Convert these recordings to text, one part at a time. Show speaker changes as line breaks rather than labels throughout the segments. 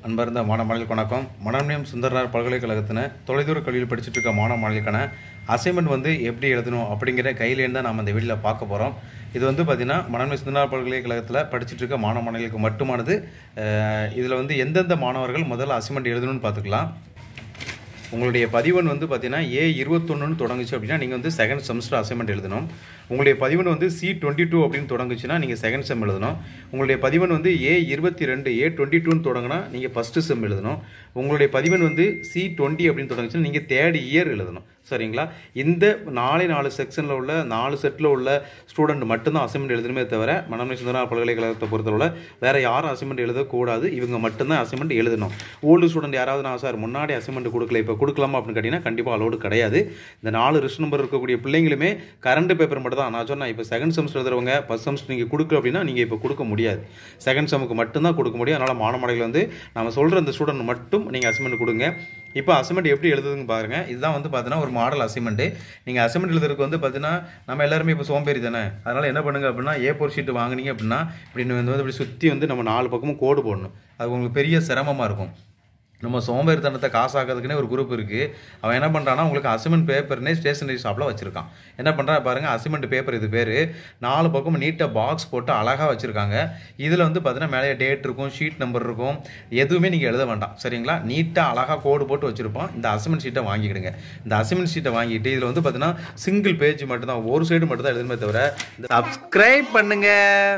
அன்பார்ந்த மாணவ மாணவிகளுக்கு வணக்கம் மனநிலையம் சுந்தரனார் பல்கலைக்கழகத்தின தொலைதூர கல்வியில் படிச்சுட்டு இருக்க மாணவ மாணவிகளுக்கான அசைன்மெண்ட் வந்து எப்படி எழுதணும் அப்படிங்கிற கையிலேருந்து தான் நம்ம இந்த வீடியோவில் பார்க்க போகிறோம் இது வந்து பார்த்திங்கன்னா மனநிலை சுந்தரனார் பல்கலைக்கழகத்தில் படிச்சுட்டு இருக்க மாணவ மாணவிகளுக்கு மட்டுமானது இதில் வந்து எந்தெந்த மாணவர்கள் முதல்ல அசைன்மெண்ட் எழுதணும்னு பார்த்துக்கலாம் உங்களுடைய பதிவன் வந்து பார்த்தீங்கன்னா ஏ இருபத்தொன்னுன்னு தொடங்குச்சு அப்படின்னா நீங்கள் வந்து செகண்ட் செமஸ்டர் அசைன்மெண்ட் எழுதணும் உங்களுடைய பதிவன் வந்து சி டுவெண்ட்டி டூ அப்படின்னு தொடங்குச்சுன்னா நீங்கள் செகண்ட் செம் எழுதணும் உங்களுடைய பதிவன் வந்து ஏ இருபத்தி ரெண்டு ஏ டுவெண்ட்டி டூன்னு தொடங்கினா நீங்கள் ஃபஸ்ட்டு செம் எழுதணும் உங்களுடைய பதிவன் வந்து சி டுவெண்ட்டி அப்படின்னு தொடங்குச்சுன்னா நீங்கள் தேர்ட் இயர் எழுதணும் சரிங்களா இந்த நாலே நாலு செக்ஷனில் உள்ள நாலு செட்டில் உள்ள ஸ்டூடெண்ட் மட்டும்தான் அசைன்மெண்ட் எழுதணுமே தவிர மனமை சுந்தரா பல்கலைக்கழகத்தை பொறுத்தவரை வேற யாரும் அசைன்மெண்ட் எழுதக்கூடாது இவங்க மட்டும்தான் அசைன்மெண்ட் எழுதணும் ஓல்டு ஸ்டூடெண்ட் யாராவது நான் சார் முன்னாடி அசைன்மெண்ட் கொடுக்கல இப்போ கொடுக்கலாமா அப்படின்னு கேட்டிங்கன்னா கண்டிப்பாக அலோடு கிடையாது இந்த நாலு ரிஸ்க் நம்பர் இருக்கக்கூடிய பிள்ளைங்களுமே கரண்ட் பேப்பர் மட்டும் தான் நான் சொன்னேன் இப்போ செகண்ட் செமஸ்டர் எழுதுறவங்க ஃபஸ்ட் செமஸ்டர் நீங்கள் கொடுக்கல அப்படின்னா நீங்கள் இப்போ கொடுக்க முடியாது செகண்ட் செமுக்கு மட்டும்தான் கொடுக்க முடியும் அதனால் மாணவர்கள் வந்து நம்ம சொல்கிற இந்த ஸ்டூடெண்ட் மட்டும் நீங்கள் அசைன்மெண்ட் கொடுங்க இப்போ அசைன்மெண்ட் எப்படி எழுதுதுன்னு பாருங்க இதுதான் வந்து பார்த்தீங்கன்னா ஒரு மாடல் அசைன்மெண்ட்டு நீங்கள் அசைன்மெண்ட் எழுதுறதுக்கு வந்து பார்த்தீங்கன்னா நம்ம எல்லாருமே இப்போ சோம்பேறி தானே அதனால் என்ன பண்ணுங்க அப்படின்னா ஏ ஃபோர் ஷீட் வாங்குனீங்க அப்படின்னா இப்படி வந்து இப்படி சுற்றி வந்து நம்ம நாலு பக்கமும் கோடு போடணும் அது உங்களுக்கு பெரிய சிரமமாக இருக்கும் நம்ம சோம்பேறித்தனத்தை காசாக்கிறதுக்குனே ஒரு குரூப் இருக்குது அவன் என்ன பண்ணுறான்னா உங்களுக்கு அசைன்மெண்ட் பேப்பர்னே ஸ்டேஷனரி ஷாப்பில் வச்சுருக்கான் என்ன பண்ணுறா பாருங்கள் அசைன்மெண்ட் பேப்பர் இது பேர் நாலு பக்கம் நீட்டாக பாக்ஸ் போட்டு அழகாக வச்சுருக்காங்க இதில் வந்து பார்த்தீங்கன்னா மேலே டேட் இருக்கும் ஷீட் நம்பர் இருக்கும் எதுவுமே நீங்கள் எழுத வேண்டாம் சரிங்களா நீட்டாக அழகாக கோடு போட்டு வச்சுருப்போம் இந்த அசைன்மெண்ட் ஷீட்டை வாங்கிக்கிடுங்க இந்த அசைன்மெண்ட் ஷீட்டை வாங்கிட்டு இதில் வந்து பார்த்தீங்கன்னா சிங்கிள் பேஜ் மட்டும்தான் ஒரு சைடு மட்டும் தான் எழுதுமே தவிர சப்ஸ்கிரைப் பண்ணுங்கள்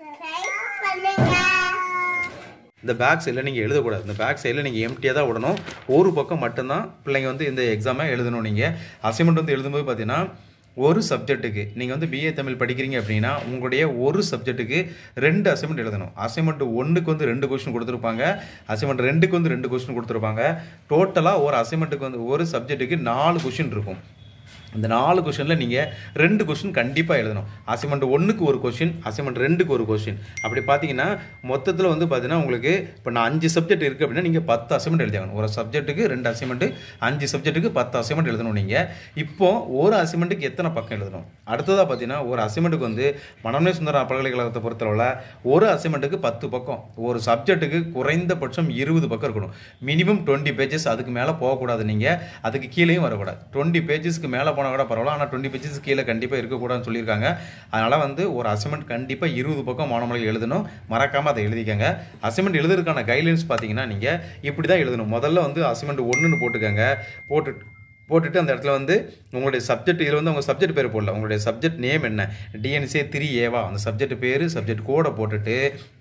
இந்த பேக் சைடில் நீங்கள் எழுதக்கூடாது இந்த பேக் சைடில் நீங்கள் எம்டியாக தான் விடணும் ஒரு பக்கம் மட்டும்தான் பிள்ளைங்க வந்து இந்த எக்ஸாமை எழுதணும் நீங்கள் அசைன்மெண்ட் வந்து எழுதும்போது பார்த்தீங்கன்னா ஒரு சப்ஜெக்ட்டுக்கு நீங்கள் வந்து பிஏ தமிழ் படிக்கிறீங்க அப்படின்னா உங்களுடைய ஒரு சப்ஜெக்ட்டுக்கு ரெண்டு அசைன்மெண்ட் எழுதணும் அசைன்மெண்ட் ஒன்றுக்கு வந்து ரெண்டு கொஸ்டின் கொடுத்துருப்பாங்க அசைன்மெண்ட் ரெண்டுக்கு வந்து ரெண்டு கொஸ்டின் கொடுத்துருப்பாங்க டோட்டலாக ஒரு அசைன்மெண்ட்டுக்கு வந்து ஒரு சப்ஜெக்ட்டுக்கு நாலு கொஸ்டின் இருக்கும் இந்த நாலு கொஷனில் நீங்கள் ரெண்டு கொஷின் கண்டிப்பாக எழுதணும் அசைன்மெண்ட் ஒன்றுக்கு ஒரு கொஷின் அசைன்மெண்ட் ரெண்டுக்கு ஒரு கொஷின் அப்படி பார்த்தீங்கன்னா மொத்தத்தில் வந்து பார்த்தீங்கன்னா உங்களுக்கு இப்போ நான் அஞ்சு சப்ஜெக்ட் இருக்குது அப்படின்னா நீங்கள் பத்து அசைன்மெண்ட் எழுதியாகணும் ஒரு சப்ஜெக்ட்டுக்கு ரெண்டு அசைன்மெண்ட் அஞ்சு சப்ஜெக்ட்டுக்கு பத்து அசைன்மெண்ட் எழுதணும் நீங்கள் இப்போ ஒரு அசைன்மெண்ட்டுக்கு எத்தனை பக்கம் எழுதணும் அடுத்ததாக பார்த்தீங்கன்னா ஒரு அசைன்மெண்ட்டுக்கு வந்து மனமே சுந்தர பல்கலைக்கழகத்தை பொறுத்தளவில் ஒரு அசைன்மெண்ட்டுக்கு பத்து பக்கம் ஒரு சப்ஜெக்ட்டுக்கு குறைந்தபட்சம் இருபது பக்கம் இருக்கணும் மினிமம் டுவெண்ட்டி பேஜஸ் அதுக்கு மேலே போகக்கூடாது நீங்கள் அதுக்கு கீழேயும் வரக்கூடாது டுவெண்ட்டி பேஜஸ்க்கு மேலே போனால் கூட பரவாயில்ல ஆனால் டுவெண்ட்டி பேஜஸ் கீழே கண்டிப்பாக இருக்கக்கூடாதுன்னு சொல்லியிருக்காங்க அதனால் வந்து ஒரு அசைன்மெண்ட் கண்டிப்பாக இருபது பக்கம் மாணவர்கள் எழுதணும் மறக்காமல் அதை எழுதிக்கங்க அசைன்மெண்ட் எழுதுறதுக்கான கைட்லைன்ஸ் பார்த்தீங்கன்னா நீங்கள் இப்படி தான் எழுதணும் முதல்ல வந்து அசைன்மெண்ட் ஒன்றுன்னு போட்டுக்கங்க போட்டு போட்டுட்டு அந்த இடத்துல வந்து உங்களுடைய சப்ஜெக்ட் இதில் வந்து உங்கள் சப்ஜெக்ட் பேர் போடல உங்களுடைய சப்ஜெக்ட் நேம் என்ன டிஎன்சிஏ த்ரீ ஏவா அந்த சப்ஜெக்ட் பேர் சப்ஜெக்ட் கோடை போட்டுட்டு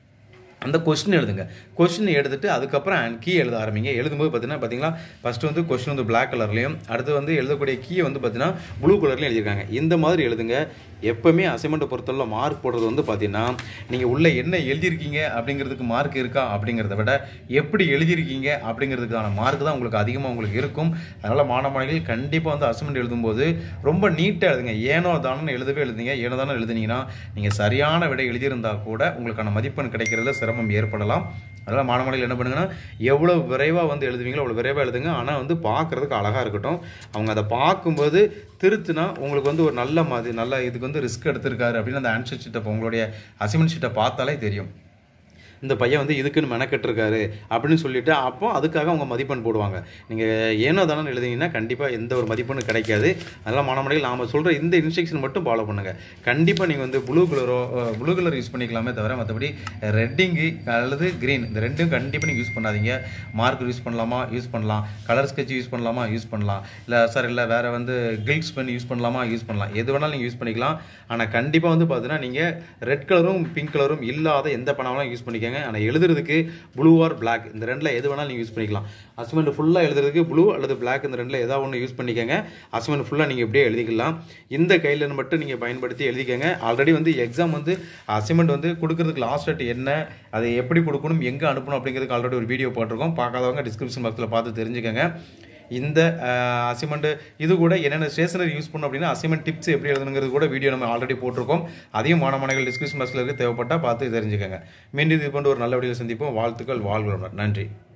அந்த கொஸ்டின் எழுதுங்க கொஸ்டின் எடுத்துட்டு அதுக்கப்புறம் கீ எழுத ஆரம்பிங்க எழுதும்போது பார்த்தீங்கன்னா பார்த்தீங்களா ஃபஸ்ட்டு வந்து கொஸ்டின் வந்து பிளாக் கலர்லையும் அடுத்து வந்து எழுதக்கூடிய கீயை வந்து பார்த்தீங்கன்னா ப்ளூ கலர்லையும் எழுதியிருக்காங்க இந்த மாதிரி எழுதுங்க எப்போவுமே அசைன்மெண்ட்டை பொறுத்தவரை மார்க் போடுறது வந்து பார்த்தீங்கன்னா நீங்கள் உள்ளே என்ன எழுதியிருக்கீங்க அப்படிங்கிறதுக்கு மார்க் இருக்கா அப்படிங்கிறத விட எப்படி எழுதியிருக்கீங்க அப்படிங்கிறதுக்கான மார்க் தான் உங்களுக்கு அதிகமாக உங்களுக்கு இருக்கும் அதனால் மாணவர்கள் கண்டிப்பாக வந்து அசைன்மெண்ட் எழுதும்போது ரொம்ப நீட்டாக எழுதுங்க ஏனோ தானோன்னு எழுதவே எழுதுங்க ஏனோ தானே எழுதுனீங்கன்னா நீங்கள் சரியான விடை எழுதியிருந்தால் கூட உங்களுக்கான மதிப்பெண் கிடைக்கிறதுல சிரமம் ஏற்படலாம் அதனால் மாணவர்கள் என்ன பண்ணுங்கன்னா எவ்வளோ விரைவாக வந்து எழுதுவீங்களோ அவ்வளோ விரைவாக எழுதுங்க ஆனால் வந்து பார்க்குறதுக்கு அழகாக இருக்கட்டும் அவங்க அதை பார்க்கும்போது திருத்துனா உங்களுக்கு வந்து ஒரு நல்ல மாதிரி நல்ல இதுக்கு வந்து ரிஸ்க் எடுத்திருக்காரு அப்படின்னு அந்த ஆன்சர் ஷீட்டை உங்களுடைய அசைன்மெண்ட் ஷீட்டை பார்த்தாலே தெரியும் இந்த பையன் வந்து இதுக்குன்னு மெனக்கெட்டிருக்காரு அப்படின்னு சொல்லிட்டு அப்போ அதுக்காக அவங்க மதிப்பெண் போடுவாங்க நீங்கள் ஏனோ தானே எழுதிங்கன்னா கண்டிப்பாக எந்த ஒரு மதிப்பெண்ணும் கிடைக்காது அதெல்லாம் மாணவர்கள் நாம் சொல்கிற இந்த இன்ஸ்ட்ரக்ஷன் மட்டும் ஃபாலோ பண்ணுங்கள் கண்டிப்பாக நீங்கள் வந்து ப்ளூ கலரோ ப்ளூ கலர் யூஸ் பண்ணிக்கலாமே தவிர மற்றபடி ரெட்டிங்கு அல்லது க்ரீன் இந்த ரெண்டும் கண்டிப்பாக நீங்கள் யூஸ் பண்ணாதீங்க மார்க் யூஸ் பண்ணலாமா யூஸ் பண்ணலாம் கலர் ஸ்கெட்ச் யூஸ் பண்ணலாமா யூஸ் பண்ணலாம் இல்லை சார் இல்லை வேறு வந்து கில்ட்ஸ் பென் யூஸ் பண்ணலாமா யூஸ் பண்ணலாம் எது வேணாலும் நீங்கள் யூஸ் பண்ணிக்கலாம் ஆனால் கண்டிப்பாக வந்து பார்த்தீங்கன்னா நீங்கள் ரெட் கலரும் பிங்க் கலரும் இல்லாத எந்த பணம்லாம் யூஸ் பண்ணிக்கோங்க ஆனால் எழுதுறதுக்கு ப்ளூ ஆர் பிளாக் இந்த ரெண்டில் எது வேணாலும் நீங்கள் யூஸ் பண்ணிக்கலாம் அசைன்மெண்ட் ஃபுல்லாக எழுதுறதுக்கு ப்ளூ அல்லது பிளாக் இந்த ரெண்டில் ஏதாவது ஒன்று யூஸ் பண்ணிக்கோங்க அசைன்மெண்ட் ஃபுல்லாக நீங்கள் இப்படியே எழுதிக்கலாம் இந்த கையில் மட்டும் நீங்கள் பயன்படுத்தி எழுதிக்கங்க ஆல்ரெடி வந்து எக்ஸாம் வந்து அசைன்மெண்ட் வந்து கொடுக்கறதுக்கு லாஸ்ட் டேட் என்ன அதை எப்படி கொடுக்கணும் எங்கே அனுப்பணும் அப்படிங்கிறதுக்கு ஆல்ரெடி ஒரு வீடியோ போட்டிருக்கோம் பார்க்காதவங்க டிஸ்கிரிப்ஷன் பாக்ஸில் பார்த்து தெரிஞ்சுக்கங்க இந்த அசைன்மெண்ட் இது கூட என்னென்ன ஸ்டேஷனரி யூஸ் பண்ணணும் அப்படின்னா அசைன்மெண்ட் டிப்ஸ் எப்படி எழுதணுங்கிறது கூட வீடியோ நம்ம ஆல்ரெடி போட்டிருக்கோம் அதையும் மாணவர்கள் டிஸ்கிரிப்ஷன் பாக்ஸில் இருக்க தேவைப்பட்டால் பார்த்து தெரிஞ்சுக்கங்க மீண்டும் இது போன்ற ஒரு நல்ல வீடியோ சந்திப்போம் வாழ்த்துக்கள் வாழ்வுடன் நன்றி